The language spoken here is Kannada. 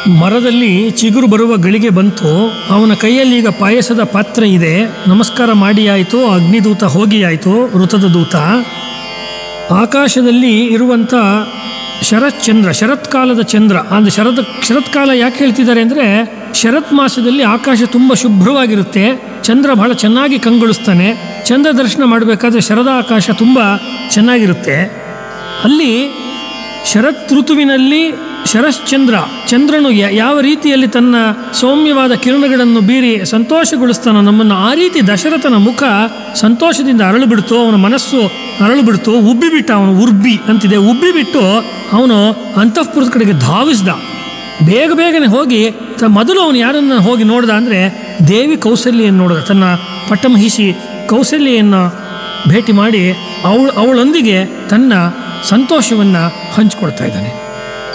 ಮರದಲ್ಲಿ ಚಿಗುರು ಬರುವ ಗಳಿಗೆ ಬಂತು ಅವನ ಕೈಯಲ್ಲಿ ಈಗ ಪಾಯಸದ ಪಾತ್ರ ಇದೆ ನಮಸ್ಕಾರ ಮಾಡಿ ಆಯಿತು ಅಗ್ನಿದೂತ ಹೋಗಿ ಆಯಿತು ಋತದ ದೂತ ಆಕಾಶದಲ್ಲಿ ಇರುವಂಥ ಶರತ್ಚಂದ್ರ ಶರತ್ಕಾಲದ ಚಂದ್ರ ಅಂದರೆ ಶರತ್ ಶರತ್ಕಾಲ ಯಾಕೆ ಹೇಳ್ತಿದ್ದಾರೆ ಅಂದರೆ ಶರತ್ ಮಾಸದಲ್ಲಿ ಆಕಾಶ ತುಂಬ ಶುಭ್ರವಾಗಿರುತ್ತೆ ಚಂದ್ರ ಬಹಳ ಚೆನ್ನಾಗಿ ಕಂಗೊಳಿಸ್ತಾನೆ ಚಂದ್ರ ದರ್ಶನ ಮಾಡಬೇಕಾದ್ರೆ ಶರದ ಆಕಾಶ ತುಂಬ ಚೆನ್ನಾಗಿರುತ್ತೆ ಅಲ್ಲಿ ಶರತ್ ಋತುವಿನಲ್ಲಿ ಶರಶ್ಚಂದ್ರ ಚಂದ್ರನು ಯ- ಯಾವ ರೀತಿಯಲ್ಲಿ ತನ್ನ ಸೌಮ್ಯವಾದ ಕಿರಣಗಳನ್ನು ಬೀರಿ ಸಂತೋಷಗೊಳಿಸ್ತಾನೋ ನಮ್ಮನ್ನು ಆ ರೀತಿ ದಶರಥನ ಮುಖ ಸಂತೋಷದಿಂದ ಅರಳು ಬಿಡ್ತು ಅವನ ಮನಸ್ಸು ಅರಳು ಬಿಡ್ತು ಉಬ್ಬಿ ಬಿಟ್ಟ ಅವನು ಉರ್ಬಿ ಅಂತಿದೆ ಉಬ್ಬಿ ಬಿಟ್ಟು ಅವನು ಅಂತಃಪುರದ ಕಡೆಗೆ ಧಾವಿಸ್ದ ಬೇಗ ಬೇಗನೆ ಹೋಗಿ ತ ಮೊದಲು ಅವನು ಯಾರನ್ನು ಹೋಗಿ ನೋಡ್ದ ಅಂದರೆ ದೇವಿ ಕೌಸಲ್ಯನ್ನು ನೋಡಿದ ತನ್ನ ಪಟ್ಟಮಹಿಷಿ ಕೌಸಲ್ಯನ್ನು ಭೇಟಿ ಮಾಡಿ ಅವಳು ಅವಳೊಂದಿಗೆ ತನ್ನ ಸಂತೋಷವನ್ನು ಹಂಚಿಕೊಳ್ತಾ ಇದ್ದಾನೆ